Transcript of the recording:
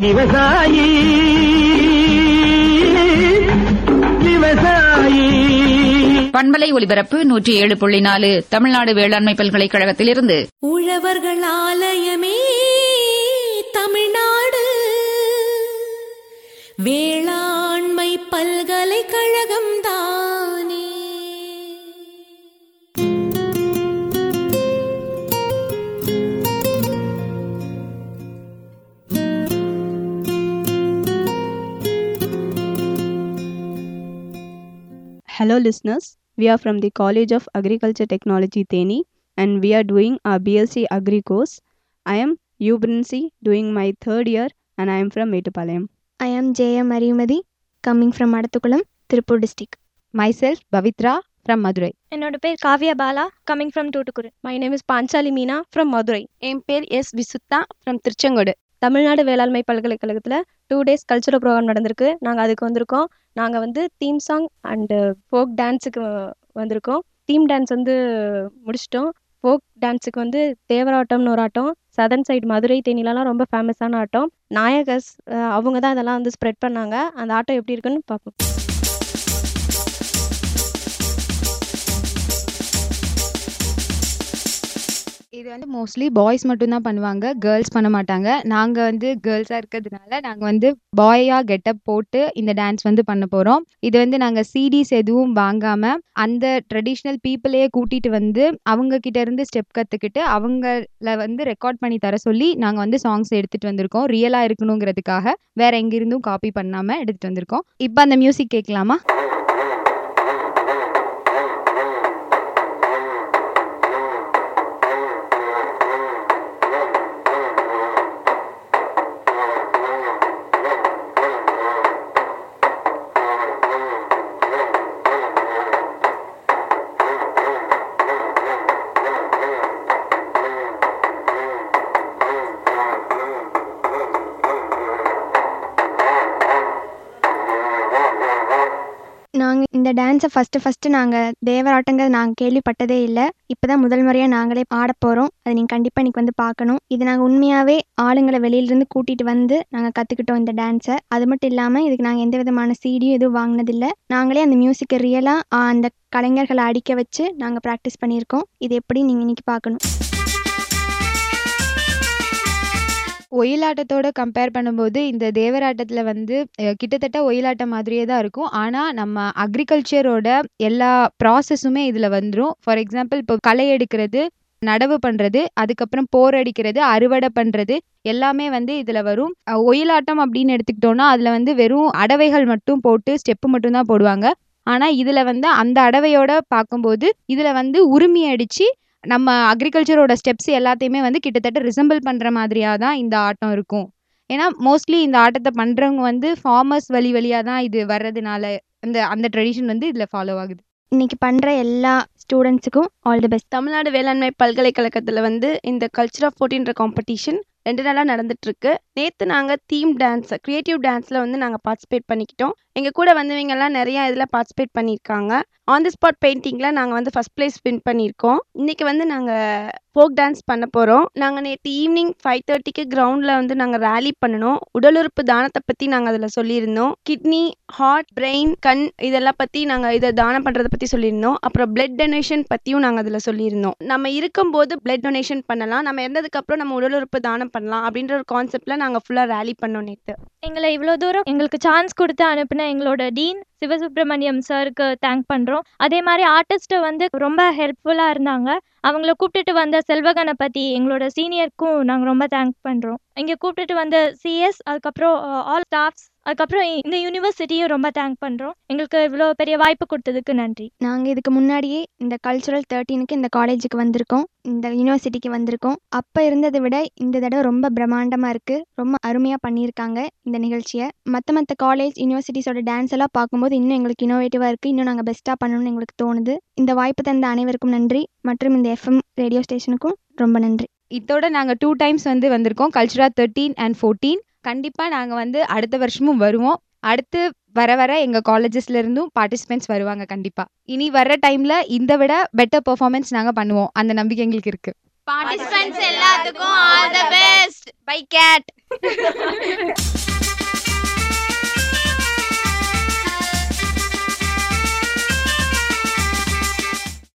விவசாயி விவசாயி பண்பலை ஒலிபரப்பு நூற்றி ஏழு புள்ளி நாலு தமிழ்நாடு வேளாண்மை பல்கலைக்கழகத்திலிருந்து உழவர்கள் ஆலயமே தமிழ்நாடு வேளாண்மை பல்கலைக்கழகம் தானே Hello, listeners. We are from the College of Agriculture Technology, Theni, and we are doing our BSc Agri course. I am Ubrinsi, doing my third year, and I am from Metupalayam. I am J.M. Ariyumadi, coming from Adathukulam, Tirupur district. Myself, Bavitra, from Madurai. என்னோட பேர் Kavya Bala coming from தூட்டுக்குரு my name is Panchali Meena from Madurai என் பேர் S விசுத்தா from Tiruchengode Tamil Nadu வேளாண்மை பல்கலைக்கழகத்தில் two days cultural program நடந்திருக்கு நாங்கள் அதுக்கு வந்திருக்கோம் நாங்கள் வந்து தீம் சாங் அண்டு ஃபோக் டான்ஸுக்கு வந்திருக்கோம் தீம் டான்ஸ் வந்து முடிச்சிட்டோம் ஃபோக் டான்ஸுக்கு வந்து தேவராட்டம்னு ஒரு ஆட்டம் சதன் சைடு மதுரை தேனிலலாம் ரொம்ப ஃபேமஸான ஆட்டம் நாயகஸ் அஹ், அவங்க தான் இதெல்லாம் வந்து ஸ்ப்ரெட் பண்ணாங்க அந்த ஆட்டம் எப்படி இருக்குன்னு பார்ப்போம் இது வந்து மோஸ்ட்லி பாய்ஸ் மட்டும்தான் பண்ணுவாங்க கேர்ள்ஸ் பண்ண மாட்டாங்க நாங்கள் வந்து கேர்ள்ஸாக இருக்கிறதுனால நாங்கள் வந்து பாயாக கெட்டப் போட்டு இந்த டான்ஸ் வந்து பண்ண போகிறோம் இது வந்து நாங்கள் சிடிஸ் எதுவும் வாங்காமல் அந்த ட்ரெடிஷ்னல் பீப்புளையே கூட்டிகிட்டு வந்து அவங்க கிட்ட இருந்து ஸ்டெப் கற்றுக்கிட்டு அவங்கள வந்து ரெக்கார்ட் பண்ணி தர சொல்லி நாங்கள் வந்து சாங்ஸ் எடுத்துகிட்டு வந்திருக்கோம் ரியலாக இருக்கணுங்கிறதுக்காக வேற எங்கிருந்தும் காப்பி பண்ணாமல் எடுத்துகிட்டு வந்திருக்கோம் இப்போ அந்த மியூசிக் கேட்கலாமா நாங்கள் இந்த டான்ஸை ஃபஸ்ட்டு ஃபஸ்ட்டு நாங்கள் தேவராட்டங்கிறது நாங்கள் கேள்விப்பட்டதே இல்லை இப்போ தான் முதல் முறையாக நாங்களே ஆடப் போகிறோம் அதை நீங்கள் கண்டிப்பாக இன்றைக்கி வந்து பார்க்கணும் இது நாங்கள் உண்மையாகவே ஆளுங்களை வெளியிலேருந்து கூட்டிகிட்டு வந்து நாங்கள் கற்றுக்கிட்டோம் இந்த டான்ஸை அது மட்டும் இல்லாமல் இதுக்கு நாங்கள் எந்த விதமான சீடியும் எதுவும் வாங்கினதில்லை நாங்களே அந்த மியூசிக்கை ரியலாக அந்த கலைஞர்களை அடிக்க வச்சு நாங்கள் ப்ராக்டிஸ் பண்ணியிருக்கோம் இது எப்படி நீங்கள் இன்றைக்கி பார்க்கணும் ஒயிலாட்டத்தோட கம்பேர் பண்ணும்போது இந்த தேவராட்டத்தில் வந்து அஹ், கிட்டத்தட்ட ஒயிலாட்டம் மாதிரியே தான் இருக்கும் ஆனால் நம்ம அக்ரிகல்ச்சரோட எல்லா ப்ராசஸுமே இதில் வந்துடும் ஃபார் எக்ஸாம்பிள் இப்போ களை எடுக்கிறது நடவு பண்ணுறது அதுக்கப்புறம் போர் அடிக்கிறது அறுவடை பண்ணுறது எல்லாமே வந்து இதில் வரும் அஹ், ஒயிலாட்டம் அப்படின்னு எடுத்துக்கிட்டோன்னா அதில் வந்து வெறும் அடவைகள் மட்டும் போட்டு ஸ்டெப்பு மட்டும்தான் போடுவாங்க ஆனால் இதில் வந்து அந்த அடவையோட பார்க்கும்போது இதில் வந்து உரிமை அடித்து நம்ம அக்ரிகல்ச்சரோட ஸ்டெப்ஸ் எல்லாத்தையுமே வந்து கிட்டத்தட்ட ரிசம்பிள் பண்ணுற மாதிரியாக தான் இந்த ஆட்டம் இருக்கும் ஏன்னா மோஸ்ட்லி இந்த ஆட்டத்தை பண்ணுறவங்க வந்து ஃபார்மர்ஸ் வழி வழியாக தான் இது வர்றதுனால அந்த அந்த ட்ரெடிஷன் வந்து இதில் ஃபாலோ ஆகுது இன்றைக்கி பண்ணுற எல்லா ஸ்டூடெண்ட்ஸுக்கும் ஆல் தி பெஸ்ட் தமிழ்நாடு வேளாண்மை பல்கலைக்கழகத்தில் வந்து இந்த கல்ச்சர் ஆஃப் ஃபோர்டீன்ற காம்படிஷன் ரெண்டு நாளாக நடந்துட்டு இருக்கு நேற்று நாங்கள் தீம் டான்ஸ் க்ரியேட்டிவ் டான்ஸில் வந்து நாங்கள் பார்ட்டிசிபேட் பண்ணிக்கிட்டோம் எங்கள் கூட வந்தவங்கெல்லாம் நிறையா இதில் பார்ட்டிசிபேட் பண்ணியிருக்காங்க ஆன் தி ஸ்பாட் பெயிண்டிங்கில் நாங்கள் வந்து ஃபஸ்ட் ப்ளேஸ் வின் பண்ணியிருக்கோம் இன்றைக்கி வந்து நாங்கள் ஃபோக் டான்ஸ் பண்ண போகிறோம் நாங்கள் நேற்று ஈவினிங் ஃபைவ் தேர்ட்டிக்கு கிரவுண்டில் வந்து நாங்கள் ரேலி பண்ணணும் உடல் உறுப்பு தானத்தை பற்றி நாங்கள் அதில் சொல்லியிருந்தோம் கிட்னி ஹார்ட் பிரெயின் கண் இதெல்லாம் பற்றி நாங்கள் இதை தானம் பண்ணுறதை பற்றி சொல்லியிருந்தோம் அப்புறம் பிளட் டொனேஷன் பற்றியும் நாங்கள் அதில் சொல்லியிருந்தோம் நம்ம இருக்கும்போது பிளட் டொனேஷன் பண்ணலாம் நம்ம இறந்ததுக்கப்புறம் நம்ம உடல் உறுப்பு தானம் பண்ணலாம் அப்படின்ற ஒரு கான்செப்டில் நாங்கள் ஃபுல்லாக ரேலி பண்ணோம் நேற்று எங்களை இவ்வளோ தூரம் எங்களுக்கு சான்ஸ் கொடுத்து அனுப்பின எங்களோட டீன் சிவசுப்ரமணியம் சாருக்கு தேங்க் பண்ணுறோம் அதே மாதிரி ஆர்டிஸ்ட்டை வந்து ரொம்ப ஹெல்ப்ஃபுல்லாக இருந்தாங்க அவங்கள கூப்பிட்டுட்டு வந்த செல்வகணபதி எங்களோட சீனியருக்கும் நாங்கள் ரொம்ப தேங்க் பண்ணுறோம் இங்கே கூப்பிட்டுட்டு வந்த சிஎஸ் அதுக்கப்புறம் ஆல் ஸ்டாஃப்ஸ் அதுக்கப்புறம் இந்த யூனிவர்சிட்டியும் ரொம்ப தேங்க் பண்ணுறோம் எங்களுக்கு இவ்வளோ பெரிய வாய்ப்பு கொடுத்ததுக்கு நன்றி நாங்கள் இதுக்கு முன்னாடியே இந்த கல்ச்சுரல் தேர்ட்டீனுக்கு இந்த காலேஜுக்கு வந்திருக்கோம் இந்த யூனிவர்சிட்டிக்கு வந்திருக்கோம் அப்போ இருந்ததை விட இந்த தடவை ரொம்ப பிரம்மாண்டமாக இருக்குது ரொம்ப அருமையாக பண்ணியிருக்காங்க இந்த நிகழ்ச்சியை மற்ற மற்ற காலேஜ் யூனிவர்சிட்டிஸோட டான்ஸ் எல்லாம் பார்க்கும்போது இன்னும் எங்களுக்கு இன்னோவேட்டிவாக இருக்குது இன்னும் நாங்கள் பெஸ்ட்டாக பண்ணணும்னு எங்களுக்கு தோணுது இந்த வாய்ப்பு தந்த அனைவருக்கும் நன்றி மற்றும் இந்த எஃப்எம் ரேடியோ ஸ்டேஷனுக்கும் ரொம்ப நன்றி இதோட நாங்கள் டூ டைம்ஸ் வந்து வந்திருக்கோம் கல்ச்சுரா தேர்ட்டீன் அண்ட் ஃபோர்டீன் கண்டிப்பாக நாங்கள் வந்து அடுத்த வருஷமும் வருவோம் அடுத்து வர வர எங்கள் காலேஜஸ்ல இருந்தும் பார்ட்டிசிபென்ட்ஸ் வருவாங்க கண்டிப்பாக இனி வர்ற டைமில் இந்த விட பெட்டர் பெர்ஃபார்மன்ஸ் நாங்கள் பண்ணுவோம் அந்த நம்பிக்கை எங்களுக்கு இருக்குது பார்ட்டிசிபென்ட்ஸ் எல்லாத்துக்கும் all the best by gate